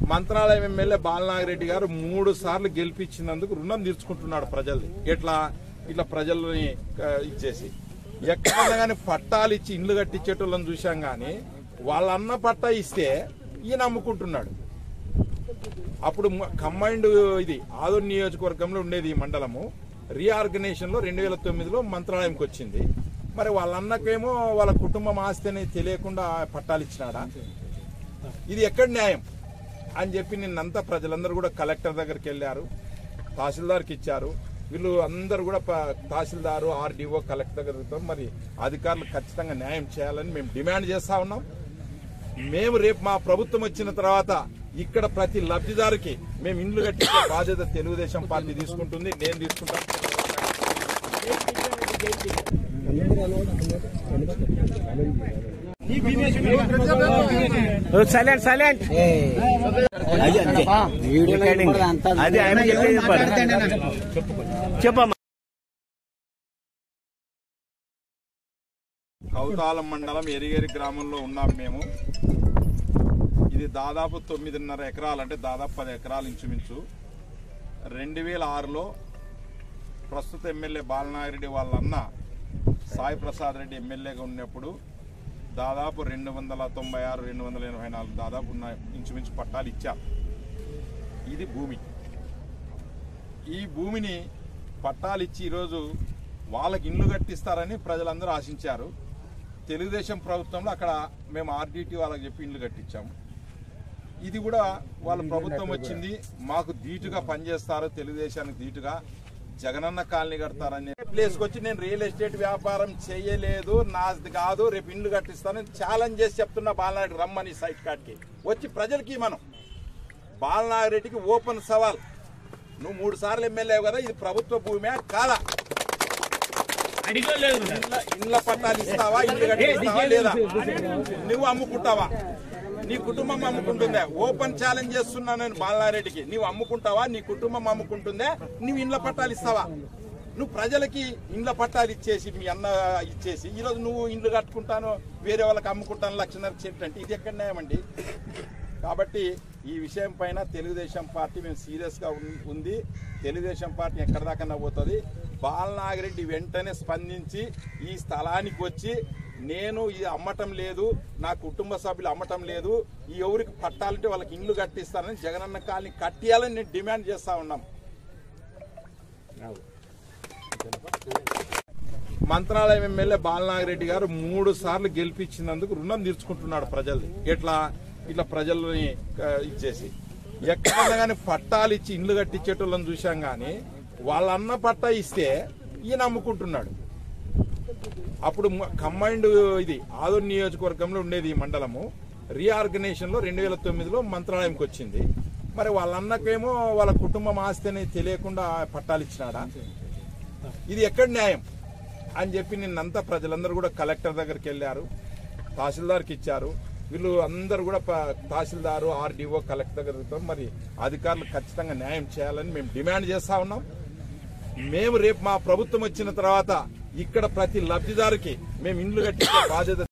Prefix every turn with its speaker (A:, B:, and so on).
A: Mantralayam MLA Balanagi Reddy గారు మూడు సార్లు గెలిపించినందుకు రుణం తీర్చుకుంటున్నాడు ప్రజల్ని ఎట్లా ఇట్లా ప్రజల్ని ఆ, ఇచ్చేసి ఎక్కడన్నా కానీ పట్టాలు ఇచ్చి ఇండ్లు కట్టించేటోళ్ళని చూశాం కానీ వాళ్ళన్న పట్టా ఇస్తే ఈయన అమ్ముకుంటున్నాడు అప్పుడు కంబైండ్ ఇది ఆదోని నియోజకవర్గంలో ఉండేది ఈ మండలము రీఆర్గనైజేషన్ లో రెండు వేల తొమ్మిదిలో మంత్రాలయంకి వచ్చింది మరి వాళ్ళ అన్నకేమో వాళ్ళ కుటుంబం ఆస్తి అనేది తెలియకుండా పట్టాలు ఇచ్చినాడా ఇది ఎక్కడ న్యాయం అని చెప్పి నిన్నంతా ప్రజలందరూ కూడా కలెక్టర్ దగ్గరికి వెళ్ళారు తహసీల్దార్కి ఇచ్చారు వీళ్ళు అందరూ కూడా ప- తహసీల్దారు ఆర్డీఓ కలెక్టర్ దగ్గర వెళ్తాం. మరి అధికారులు ఖచ్చితంగా న్యాయం చేయాలని మేము డిమాండ్ చేస్తా ఉన్నాం మేము రేపు మా ప్రభుత్వం వచ్చిన తర్వాత ఇక్కడ ప్రతి లబ్ధిదారుకి మేము ఇండ్లు కట్టించే బాధ్యత తెలుగుదేశం పార్టీ తీసుకుంటుంది నేను తీసుకుంటాను
B: సైలెంట్ సైలెంట్ అది ఆయన చెప్పేది చెప్పమ్మా
A: కౌతాలం మండలం ఎరిగేరి గ్రామంలో ఉన్నాం మేము ఇది దాదాపు తొమ్మిదిన్నర ఎకరాలు అంటే దాదాపు పది ఎకరాలు ఇంచుమించు రెండు వేల ఆరులో ప్రస్తుత ఎమ్మెల్యే బాలనాగిరెడ్డి వాళ్ళ అన్న సాయి ప్రసాద్ రెడ్డి ఎమ్మెల్యేగా ఉన్నప్పుడు దాదాపు రెండు వందల తొంభై ఆరు రెండు వందల ఎనభై నాలుగు దాదాపు ఉన్న ఇంచుమించు పట్టాలు ఇచ్చారు ఇది భూమి ఈ భూమిని పట్టాలు ఇచ్చి ఈరోజు వాళ్ళకి ఇండ్లు కట్టిస్తారని ప్రజలందరూ ఆశించారు తెలుగుదేశం ప్రభుత్వంలో అక్కడ మేము ఆర్డీటీ వాళ్ళకి చెప్పి ఇండ్లు కట్టించాము ఇది కూడా వాళ్ళ ప్రభుత్వం వచ్చింది మాకు ధీటుగా పనిచేస్తారు తెలుగుదేశానికి ధీటుగా జగనన్న కాలనీ కడతారని ప్లేస్కి వచ్చి నేను రియల్ ఎస్టేట్ వ్యాపారం చేయలేదు నాది కాదు రేపు ఇండ్లు కట్టిస్తానని ఛాలెంజ్ చేసి చెప్తున్నా బాలనాయుడు రమ్మని సైట్ కాడికి వచ్చి ప్రజలకి మనం బాలనాగిరెడ్డికి ఓపెన్ సవాల్ నువ్వు మూడు సార్లు ఎమ్మెల్యే కదా ఇది ప్రభుత్వ భూమే కాదా ఇండ్ల ఇండ్ల పట్టాలు ఇస్తావా ఇల్లు కట్టిస్తావా లేదా నువ్వు అమ్ముకుంటావా నీ కుటుంబం అమ్ముకుంటుందా ఓపెన్ ఛాలెంజ్ చేస్తున్నా నేను బాలనారెడ్డికి నువ్వు అమ్ముకుంటావా నీ కుటుంబం అమ్ముకుంటుందా నువ్వు ఇండ్ల పట్టాలు ఇస్తావా నువ్వు ప్రజలకి ఇండ్ల పట్టాలు ఇచ్చేసి మీ అన్న ఇచ్చేసి ఈరోజు నువ్వు ఇండ్లు కట్టుకుంటాను వేరే వాళ్ళకి అమ్ముకుంటాను లక్షన్నర చెట్టు అంటే ఇది ఎక్కడ న్యాయమండి కాబట్టి ఈ విషయం పైన తెలుగుదేశం పార్టీ మేము సీరియస్గా ఉన్- ఉంది తెలుగుదేశం పార్టీ ఎక్కడ దాకా పోతుంది బాలనాగిరెడ్డి వెంటనే స్పందించి ఈ స్థలానికి వచ్చి నేను ఇది అమ్మటం లేదు నా కుటుంబ సభ్యులు అమ్మటం లేదు ఈ ఎవరికి పట్టాలంటే వాళ్ళకి ఇండ్లు కట్టిస్తానని జగనన్న కాలనీ కట్టియాలని నేను డిమాండ్ చేస్తా ఉన్నాం మంత్రాలయం ఎమ్మెల్యే బాలనాగిరెడ్డి గారు మూడు సార్లు గెలిపించినందుకు రుణం తీర్చుకుంటున్నాడు ప్రజల్ని ఎట్లా ఇట్లా ప్రజల్ని ఆ, ఇచ్చేసి ఎక్కడన్నా కానీ పట్టాలు ఇచ్చి ఇండ్లు కట్టించేటోళ్ళని చూశాం కానీ వాళ్ళ అన్న పట్టా ఇస్తే ఈయన అమ్ముకుంటున్నాడు అప్పుడు కంబైండ్ ఇది ఆదోని నియోజకవర్గంలో ఉండేది ఈ మండలము రీఆర్గనైజేషన్ లో రెండు వేల తొమ్మిదిలో మంత్రాలయంకి వచ్చింది మరి వాళ్ళ అన్నకేమో వాళ్ళ కుటుంబం ఆస్తి అనేది తెలియకుండా పట్టాలు ఇచ్చినాడా ఇది ఎక్కడ న్యాయం అని చెప్పి నిన్నంతా ప్రజలందరూ కూడా కలెక్టర్ దగ్గరికి వెళ్ళారు తహసీల్దార్కి ఇచ్చారు వీళ్ళు అందరూ కూడా ప- తహసీల్దారు ఆర్డీఓ కలెక్టర్ దగ్గర వెళ్తాం. మరి అధికారులు ఖచ్చితంగా న్యాయం చేయాలని మేము డిమాండ్ చేస్తా ఉన్నాం మేము రేపు మా ప్రభుత్వం వచ్చిన తర్వాత ఇక్కడ ప్రతి లబ్ధిదారుకి మేము ఇండ్లు కట్టించే బాధ్యత